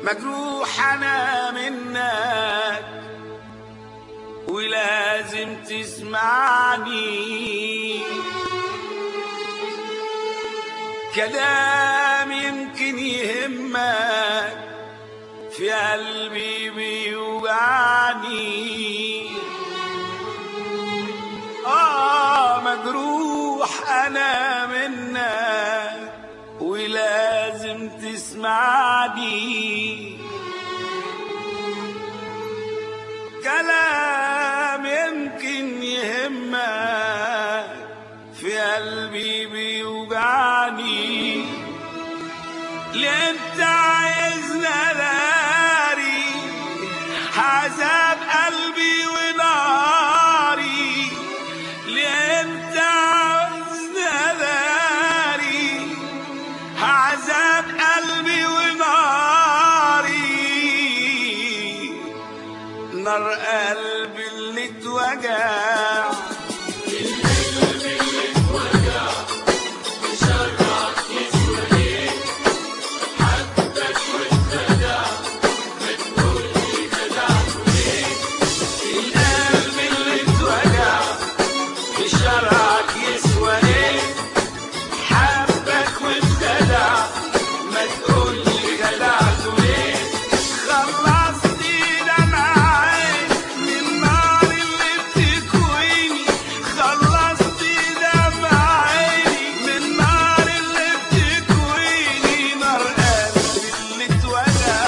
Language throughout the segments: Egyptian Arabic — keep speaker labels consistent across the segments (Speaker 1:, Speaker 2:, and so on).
Speaker 1: مجروح انا منك ولازم تسمعني كلام يمكن يهمك في قلبي بيوجعني آه مجروح أنا منك ولازم تسمعني كلام يمكن يهمك في قلبي بيوجعني ليه انت عايزنا ناري عذاب قلبي وناري ليه انت عايزنا ناري عذاب قلبي وناري نار قلبي اللي اتوجع القلب اللي اتوجع في شرعك يسوى ايه حبك وابتدع ما تقول لي خدعته ليه خلصتي دمعي من نار اللي بتكويني خلصتي دمعي من نار اللي بتكويني نار قلبي اللي اتوجع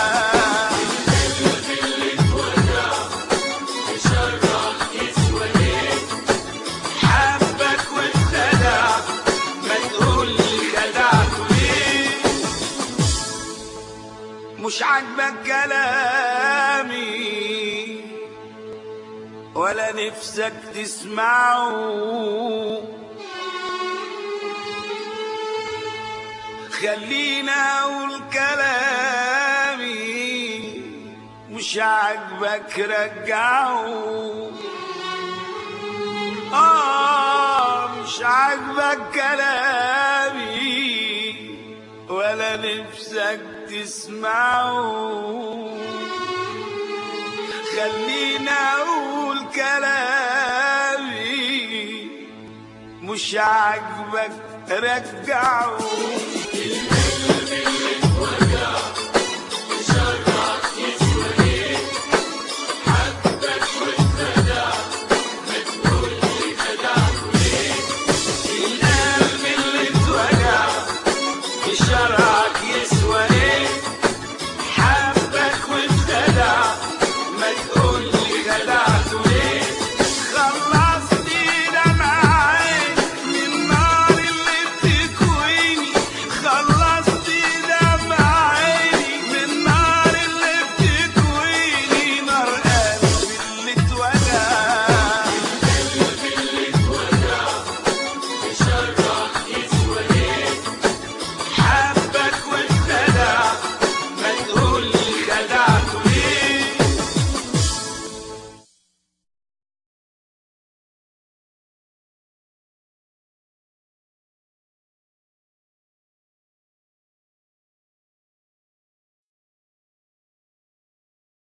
Speaker 1: حبك وابتدع ما تقول لي خدعته ليه مش عاجبك كلامي ولا نفسك تسمعه خلينا اقول كلامي مش عاجبك رجعه آه مش عاجبك كلامي ولا نفسك تسمعه خلينا أقول كلامي مش عاجبك رجعه